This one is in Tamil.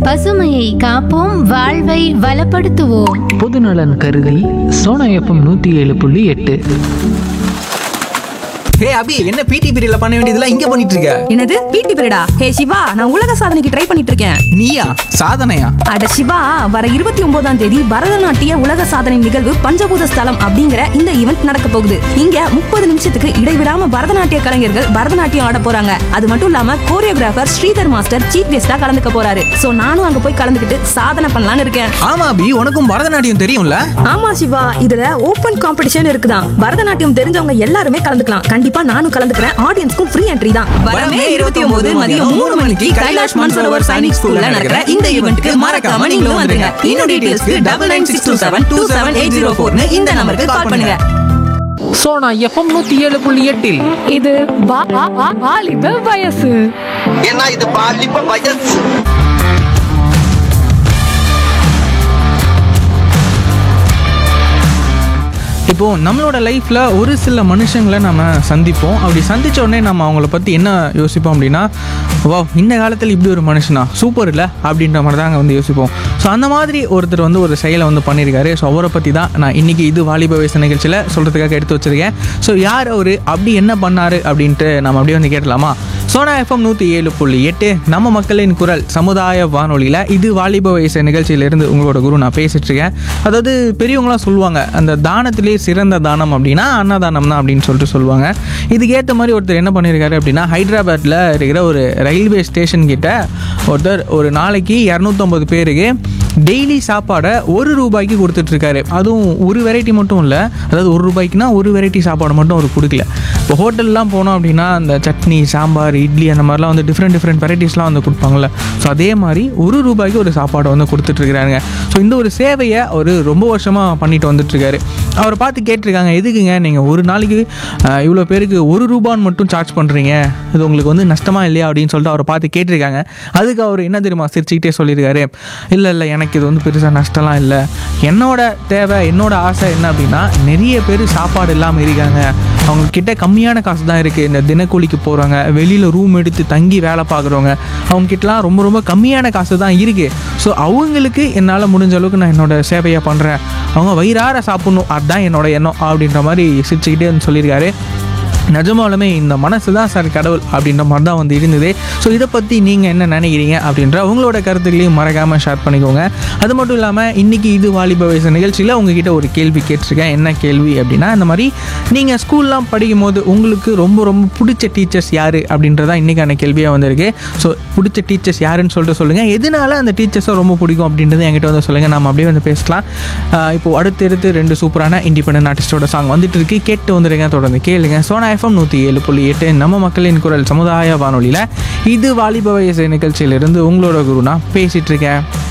பசுமையை காப்போம் வாழ்வை வளப்படுத்துவோம் பொதுநலன் கருதி சோனா எஃப்எம் நூற்றி ஏழு புள்ளி எட்டு ஹே அபி என்ன பிடி பீரியட்ல பண்ண வேண்டியதெல்லாம் இங்க பண்ணிட்டு இருக்க என்னது பிடி பீரியடா ஹே சிவா நான் உலக சாதனைக்கு ட்ரை பண்ணிட்டு இருக்கேன் நீயா சாதனையா அட சிவா வர இருபத்தி ஒன்பதாம் தேதி பரதநாட்டிய உலக சாதனை நிகழ்வு பஞ்சபூத ஸ்தலம் அப்படிங்கிற இந்த ஈவெண்ட் நடக்க போகுது இங்க முப்பது நிமிஷத்துக்கு இடைவிடாம பரதநாட்டிய கலைஞர்கள் பரதநாட்டியம் ஆட போறாங்க அது மட்டும் இல்லாம கோரியோகிராஃபர் ஸ்ரீதர் மாஸ்டர் சீஃப் கெஸ்டா கலந்துக்க போறாரு சோ நானும் அங்க போய் கலந்துக்கிட்டு சாதனை பண்ணலாம்னு இருக்கேன் ஆமா அபி உனக்கும் பரதநாட்டியம் தெரியும்ல ஆமா சிவா இதுல ஓபன் காம்படிஷன் இருக்குதான் பரதநாட்டியம் தெரிஞ்சவங்க எல்லாருமே கலந்துக்கலாம் கண்டிப்பா நானும் கலந்துக்கிறேன் ஆடியன்ஸ்க்கும் ஃப்ரீ என்ட்ரி தான் வரமே இருபத்தி ஒன்பது மதியம் மூணு மணிக்கு கைலாஷ் மான்சரோவர் சைனிக் ஸ்கூல்ல நடக்கிற இந்த ஈவெண்ட்க்கு மறக்காம நீங்களும் வந்துருங்க இன்னும் டீடைல்ஸ்க்கு double nine six two seven two seven eight zero ஃபோர்னு இந்த நம்பருக்கு கால் பண்ணுங்க சோனா எஃப்எம் நூற்றி ஏழு புள்ளி எட்டில் இது வா- வா- வா- வாலிப வயசு ஏன்னா இது பாலிப்ப வயசு இப்போ நம்மளோட லைஃப்ல ஒரு சில மனுஷங்களை நம்ம சந்திப்போம் அப்படி சந்திச்ச உடனே நம்ம அவங்கள பத்தி என்ன யோசிப்போம் அப்படின்னா வா இந்த காலத்தில் இப்படி ஒரு மனுஷனா சூப்பர் இல்லை அப்படின்ற மாதிரி தான் வந்து யோசிப்போம் ஸோ அந்த மாதிரி ஒருத்தர் வந்து ஒரு செயலை வந்து பண்ணியிருக்காரு ஸோ அவரை பற்றி தான் நான் இன்னைக்கு இது வாலிப வயசு நிகழ்ச்சியில் சொல்கிறதுக்காக எடுத்து வச்சிருக்கேன் ஸோ யார் அவர் அப்படி என்ன பண்ணாரு அப்படின்ட்டு நம்ம அப்படியே வந்து கேட்கலாமா சோனா எஃப்எம் நூற்றி ஏழு புள்ளி எட்டு நம்ம மக்களின் குரல் சமுதாய வானொலியில் இது வாலிப வயசு நிகழ்ச்சியிலேருந்து உங்களோட குரு நான் பேசிட்டு இருக்கேன் அதாவது பெரியவங்களாம் சொல்லுவாங்க அந்த தானத்திலே சிறந்த தானம் அப்படின்னா அன்னதானம் தான் அப்படின்னு சொல்லிட்டு சொல்லுவாங்க இதுக்கு ஏற்ற மாதிரி ஒருத்தர் என்ன பண்ணியிருக்காரு அப்படின்னா ஹைதராபாத்தில் இருக்கிற ஒரு ரயில்வே ஸ்டேஷன் கிட்ட ஒருத்தர் ஒரு நாளைக்கு இரநூத்தம்பது பேருக்கு டெய்லி சாப்பாடை ஒரு ரூபாய்க்கு கொடுத்துட்ருக்காரு அதுவும் ஒரு வெரைட்டி மட்டும் இல்லை அதாவது ஒரு ரூபாய்க்குனா ஒரு வெரைட்டி சாப்பாடு மட்டும் அவர் கொடுக்கல இப்போ ஹோட்டல்லாம் போனோம் அப்படின்னா அந்த சட்னி சாம்பார் இட்லி அந்த மாதிரிலாம் வந்து டிஃப்ரெண்ட் டிஃப்ரெண்ட் வெரைட்டிஸ்லாம் வந்து கொடுப்பாங்கல்ல ஸோ அதே மாதிரி ஒரு ரூபாய்க்கு ஒரு சாப்பாடை வந்து கொடுத்துட்ருக்காருங்க ஸோ இந்த ஒரு சேவையை அவர் ரொம்ப வருஷமாக பண்ணிட்டு வந்துட்டுருக்காரு அவரை பார்த்து கேட்டிருக்காங்க எதுக்குங்க நீங்கள் ஒரு நாளைக்கு அஹ், இவ்வளோ பேருக்கு ஒரு ரூபான்னு மட்டும் சார்ஜ் பண்ணுறீங்க இது உங்களுக்கு வந்து நஷ்டமா இல்லையா அப்படின்னு சொல்லிட்டு அவரை பார்த்து கேட்டிருக்காங்க அதுக்கு அவர் என்ன தெரியுமா சிரிச்சுக்கிட்டே சொல்லியிருக்காரு இல்லை இல்லை எனக்கு இது வந்து பெருசாக நஷ்டம்லாம் இல்லை என்னோட தேவை என்னோட ஆசை என்ன அப்படின்னா நிறைய பேர் சாப்பாடு இல்லாமல் இருக்காங்க அவங்க கிட்ட கம்மியான காசு தான் இருக்குது இந்த தினக்கூலிக்கு போகிறவங்க வெளியில் ரூம் எடுத்து தங்கி வேலை பார்க்குறவங்க அவங்க கிட்டலாம் ரொம்ப ரொம்ப கம்மியான காசு தான் இருக்குது ஸோ அவங்களுக்கு என்னால் முடிஞ்ச அளவுக்கு நான் என்னோட சேவையை பண்ணுறேன் அவங்க வயிறார சாப்பிட்ணும் அதுதான் என்னோட எண்ணம் அப்படின்ற மாதிரி சிரிச்சுக்கிட்டே வந்து சொல்லியிருக்காரு நிஜமாலுமே இந்த மனசு தான் சார் கடவுள் அப்படின்ற மாதிரி தான் வந்து இருந்தது ஸோ இதை பற்றி நீங்கள் என்ன நினைக்கிறீங்க அப்படின்ற உங்களோட கருத்துக்களையும் மறக்காமல் ஷேர் பண்ணிக்கோங்க அது மட்டும் இல்லாமல் இன்றைக்கி இது வாலிப வயசு நிகழ்ச்சியில் உங்ககிட்ட ஒரு கேள்வி கேட்டிருக்கேன் என்ன கேள்வி அப்படின்னா இந்த மாதிரி நீங்கள் ஸ்கூல்லாம் படிக்கும் போது உங்களுக்கு ரொம்ப ரொம்ப பிடிச்ச டீச்சர்ஸ் யார் அப்படின்றதான் இன்றைக்கான கேள்வியாக வந்திருக்கு ஸோ பிடிச்ச டீச்சர்ஸ் யாருன்னு சொல்லிட்டு சொல்லுங்கள் எதனால அந்த டீச்சர்ஸை ரொம்ப பிடிக்கும் அப்படின்றது என்கிட்ட வந்து சொல்லுங்கள் நம்ம அப்படியே வந்து பேசலாம் ஆஹ் இப்போ அடுத்தடுத்து ரெண்டு சூப்பரான இண்டிபெண்டன்ட் ஆர்டிஸ்டோட சாங் வந்துட்டு இருக்கு கேட்டு வந்துடுங்க தொடர்ந்து கேளுங்க சோனா எஃப்எம் நூற்றி ஏழு புள்ளி எட்டு நம்ம மக்களின் குரல் சமுதாய வானொலியில் இது வாலிப வயசு நிகழ்ச்சியிலிருந்து உங்களோட குரு நான் பேசிட்டு இருக்கேன்